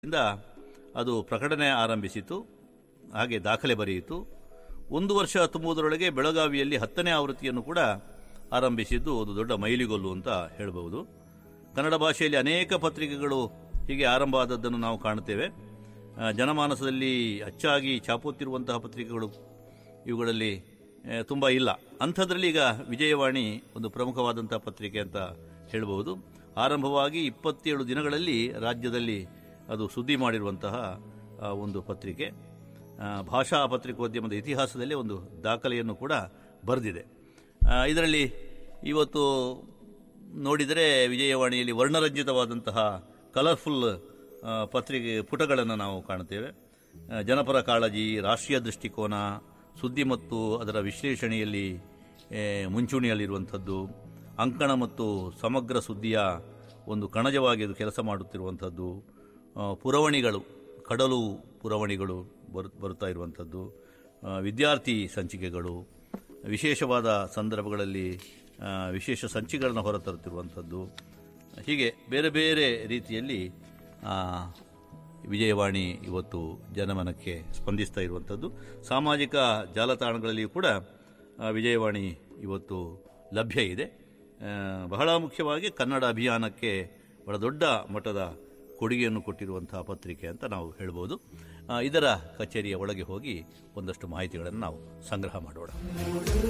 ಇಂದ ಅದು ಪ್ರಕಟಣೆ ಆರಂಭಿಸಿತು ಹಾಗೆ ದಾಖಲೆ ಬರೆಯಿತು ಒಂದು ವರ್ಷ ತುಂಬುವುದರೊಳಗೆ ಬೆಳಗಾವಿಯಲ್ಲಿ ಹತ್ತನೇ ಆವೃತ್ತಿಯನ್ನು ಕೂಡ ಆರಂಭಿಸಿದ್ದು ಒಂದು ದೊಡ್ಡ ಮೈಲಿಗೊಲ್ಲು ಅಂತ ಹೇಳಬಹುದು ಕನ್ನಡ ಭಾಷೆಯಲ್ಲಿ ಅನೇಕ ಪತ್ರಿಕೆಗಳು ಹೀಗೆ ಆರಂಭ ಆದದ್ದನ್ನು ನಾವು ಕಾಣುತ್ತೇವೆ ಆ, ಜನಮಾನಸದಲ್ಲಿ ಅಚ್ಚಾಗಿ ಛಾಪುತ್ತಿರುವಂತಹ ಪತ್ರಿಕೆಗಳು ಇವುಗಳಲ್ಲಿ ಆ, ತುಂಬ ಇಲ್ಲ ಅಂಥದ್ರಲ್ಲಿ ಈಗ ವಿಜಯವಾಣಿ ಒಂದು ಪ್ರಮುಖವಾದಂತಹ ಪತ್ರಿಕೆ ಅಂತ ಹೇಳಬಹುದು ಆರಂಭವಾಗಿ ಇಪ್ಪತ್ತೇಳು ದಿನಗಳಲ್ಲಿ ರಾಜ್ಯದಲ್ಲಿ ಅದು ಸುದ್ದಿ ಮಾಡಿರುವಂತಹ ಆ, ಒಂದು ಪತ್ರಿಕೆ ಆ, ಭಾಷಾ ಪತ್ರಿಕೋದ್ಯಮದ ಇತಿಹಾಸದಲ್ಲಿ ಒಂದು ದಾಖಲೆಯನ್ನು ಕೂಡ ಬರೆದಿದೆ ಆ, ಇದರಲ್ಲಿ ಇವತ್ತು ನೋಡಿದರೆ ವಿಜಯವಾಣಿಯಲ್ಲಿ ವರ್ಣರಂಜಿತವಾದಂತಹ ಕಲರ್ಫುಲ್ ಆ, ಪತ್ರಿಕೆ ಪುಟಗಳನ್ನು ನಾವು ಕಾಣುತ್ತೇವೆ ಆ, ಜನಪರ ಕಾಳಜಿ ರಾಷ್ಟ್ರೀಯ ದೃಷ್ಟಿಕೋನ ಸುದ್ದಿ ಮತ್ತು ಅದರ ವಿಶ್ಲೇಷಣೆಯಲ್ಲಿ ಏ, ಮುಂಚೂಣಿಯಲ್ಲಿರುವಂಥದ್ದು ಅಂಕಣ ಮತ್ತು ಸಮಗ್ರ ಸುದ್ದಿಯ ಒಂದು ಕಣಜವಾಗಿ ಅದು ಕೆಲಸ ಮಾಡುತ್ತಿರುವಂಥದ್ದು ಆ, ಪುರವಣಿಗಳು ಕಡಲು ಪುರವಣಿಗಳು ಬರು ಬರುತ್ತಾ ಇರುವಂಥದ್ದು ಆ, ವಿದ್ಯಾರ್ಥಿ ಸಂಚಿಕೆಗಳು ವಿಶೇಷವಾದ ಸಂದರ್ಭಗಳಲ್ಲಿ ಆ, ವಿಶೇಷ ಸಂಚಿಕೆಗಳನ್ನು ಹೊರತರುತ್ತಿರುವಂಥದ್ದು ಹೀಗೆ ಬೇರೆ ಬೇರೆ ರೀತಿಯಲ್ಲಿ ಆ, ವಿಜಯವಾಣಿ ಇವತ್ತು ಜನಮನಕ್ಕೆ ಸ್ಪಂದಿಸ್ತಾ ಇರುವಂಥದ್ದು ಸಾಮಾಜಿಕ ಜಾಲತಾಣಗಳಲ್ಲಿಯೂ ಕೂಡ ಆ, ವಿಜಯವಾಣಿ ಇವತ್ತು ಲಭ್ಯ ಇದೆ ಆ, ಬಹಳ ಮುಖ್ಯವಾಗಿ ಕನ್ನಡ ಅಭಿಯಾನಕ್ಕೆ ಬಹಳ ದೊಡ್ಡ ಮಟ್ಟದ ಕೊಡುಗೆಯನ್ನು ಕೊಟ್ಟಿರುವಂತಹ ಪತ್ರಿಕೆ ಅಂತ ನಾವು ಹೇಳ್ಬೋದು ಆ, ಇದರ ಕಚೇರಿಯ ಒಳಗೆ ಹೋಗಿ ಒಂದಷ್ಟು ಮಾಹಿತಿಗಳನ್ನು ನಾವು ಸಂಗ್ರಹ ಮಾಡೋಣ